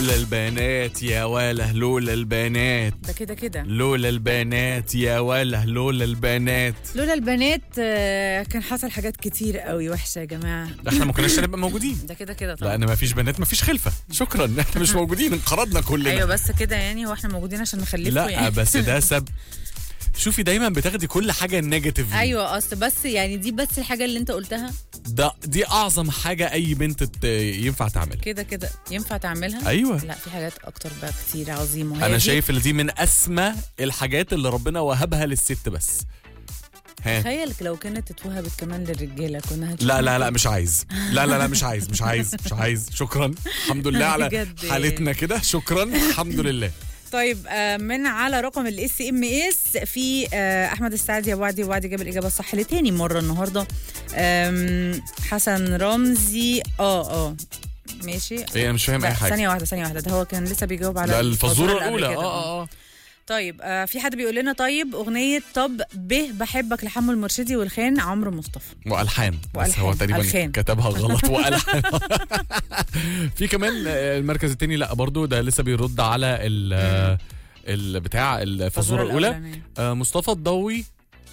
لولا البنات يا ولا لولا البنات ده كده كده لولا البنات يا ولا لولا البنات لولا البنات آه، كان حصل حاجات كتير قوي وحشه يا جماعه احنا ما كناش هنبقى موجودين ده كده كده طبعا لان ما فيش بنات ما فيش خلفه شكرا احنا مش موجودين انقرضنا كلنا ايوه بس كده يعني هو احنا موجودين عشان نخلفه لا يعني بس ده سب شوفي دايما بتاخدي كل حاجه نيجاتيف ايوه اصل بس يعني دي بس الحاجه اللي انت قلتها ده دي اعظم حاجه اي بنت ت- ينفع تعملها كده كده ينفع تعملها ايوه لا في حاجات اكتر بقى كتير عظيمه وهي انا دي- شايف ان دي من اسمى الحاجات اللي ربنا وهبها للست بس ها تخيل لو كانت اتوهبت كمان للرجاله كنا هنشوف لا لا لا مش عايز لا لا لا مش عايز مش عايز مش عايز شكرا الحمد لله على بجد. حالتنا كده شكرا الحمد لله طيب آه، من على رقم الاس ام اس في آه، احمد السعدي يا وعدي وعدي جاب الاجابه الصح لتاني مره النهارده آم، حسن رمزي اه اه ماشي ايه انا مش فاهم لا، اي حاجه ثانيه واحده ثانيه واحده ده هو كان لسه بيجاوب على لا الفزوره اللي قبل الاولى كده. اه اه اه طيب آه في حد بيقول لنا طيب اغنيه طب به بحبك لحمو المرشدي والخان عمرو مصطفى والحان بس وألحان. هو تقريبا ألحان. كتبها غلط والحان في كمان آه، المركز الثاني لا برضو ده لسه بيرد على ال آه، البتاع الفزوره الاولى الأولانية. آه، مصطفى الضوي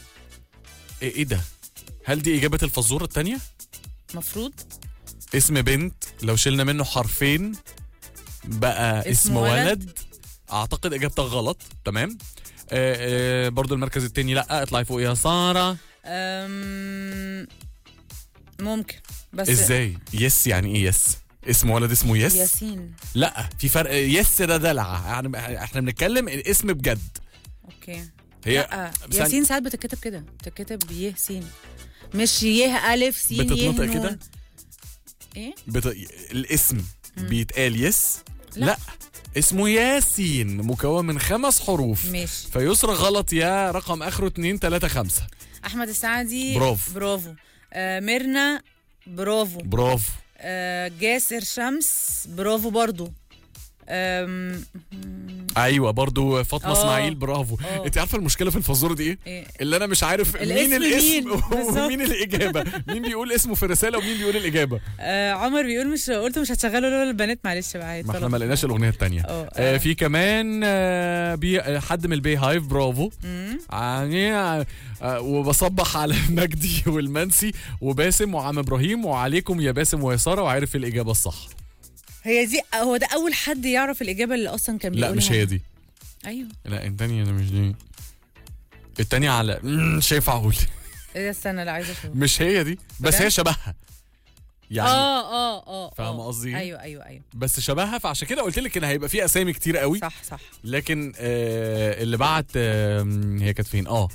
ايه إيه ده هل دي اجابه الفزوره الثانيه مفروض اسم بنت لو شلنا منه حرفين بقى اسم, اسم ولد. ولد. ولد اعتقد اجابتك غلط تمام آه آه برضو المركز الثاني لا اطلعي فوق يا ساره أم... ممكن بس ازاي يس يعني ايه يس اسم ولد اسمه يس ياسين لا في فرق يس ده دلع يعني احنا بنتكلم الاسم بجد اوكي هي لا ثانية. ياسين ساعات بتتكتب كده بتتكتب يه سين مش يه الف سين بتتنطق يه كده؟ نون. ايه بت... الاسم بيتقال يس لا. لا اسمه ياسين مكون من خمس حروف ماشي فيسرى غلط يا رقم اخره 2 3 5 احمد السعدي برافو. برافو آه ميرنا برافو برافو آه جاسر شمس برافو برضو أم... ايوه برضو فاطمه آه. اسماعيل برافو آه. انت عارفه المشكله في الفزوره دي ايه إيه؟ اللي انا مش عارف مين الاسم الاسم مين؟ بالظبط. ومين الاجابه مين بيقول اسمه في الرساله ومين بيقول الاجابه آه عمر بيقول مش قلت مش هتشغلوا لولا البنات معلش بقى ما احنا ما لقيناش الاغنيه الثانيه اه آه في كمان آه بي آه، حد من البي هايف برافو يعني آه آه، وبصبح على مجدي والمنسي وباسم وعم ابراهيم وعليكم يا باسم ويا ساره وعارف الاجابه الصح هي دي هو ده اول حد يعرف الاجابه اللي اصلا كان بيقولها لا مش هي دي ايوه لا الثانيه انا مش دي الثانيه على مم، مش هينفع اقول ايه ده استنى لا عايزه اشوف مش هي دي بس بجد؟ هي شبهها يعني اه اه اه فاهمة آه. قصدي إيه؟ ايوه ايوه ايوه بس شبهها فعشان كده قلت لك ان هيبقى في اسامي كتير قوي صح صح لكن آه اللي بعت آه هي كانت فين اه,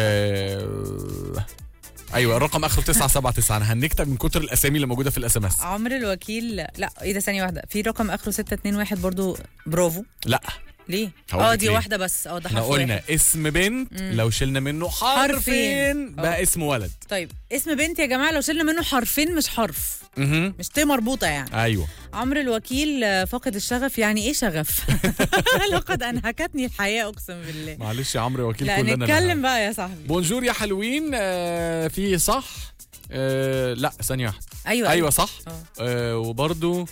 آه ايوه الرقم اخره 979 انا هنكتب من كتر الاسامي اللي موجوده في الاس ام اس عمرو الوكيل لا ايه ده ثانيه واحده في رقم اخره 621 برضو برافو لا ليه هقول اه لك دي ليه. واحده بس اه ده احنا حرف قلنا واحد. اسم بنت لو شلنا منه حرفين. حرفين بقى آه. اسم ولد طيب اسم بنت يا جماعه لو شلنا منه حرفين مش حرف اها مش ت مربوطه يعني ايوه عمرو الوكيل آه، فاقد الشغف يعني ايه شغف لقد انهكتني الحياه اقسم بالله معلش يا عمرو وكيل لا كلنا نتكلم بقى يا صاحبي بونجور يا حلوين آه في صح آه لا ثانيه واحده ايوه ايوه صح آه. آه وبرده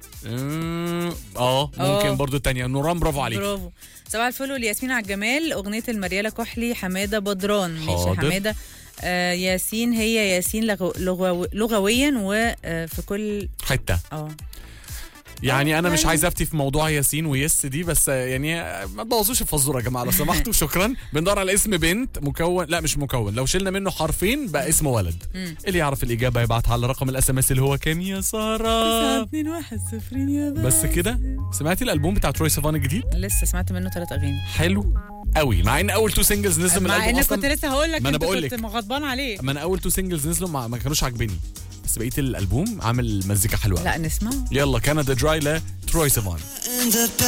اه آه، ممكن آه. برضو التانية نوران برافو عليك برافو صباح الفل والياسمين على الجمال اغنيه المرياله كحلي حماده بدران ماشي حاضر. حماده آه ياسين هي ياسين لغو لغو لغويا وفي كل حته اه يعني انا مش يعني- عايز افتي في موضوع ياسين ويس دي بس آه، يعني آه، ما تبوظوش الفزوره يا جماعه لو سمحتوا شكرا بندور على اسم بنت مكون لا مش مكون لو شلنا منه حرفين بقى اسم ولد اللي يعرف الاجابه يبعتها على رقم الاس ام اس اللي هو كام يا ساره 2 1 0 يا بس كده سمعتي الالبوم بتاع تروي سيفان الجديد لسه سمعت منه ثلاث اغاني حلو قوي مع ان اول تو سingles نزلوا من مع الالبوم ان كنت اصلا لسه هقول لك ما أنا انت بقول كنت لك. غضبان عليه ما انا اول تو سingles نزلوا ما, ما كانوش عاجبني بس بقيه الالبوم عامل مزيكا حلوه لا نسمع يلا كندا دراي لا تروي سيفان in the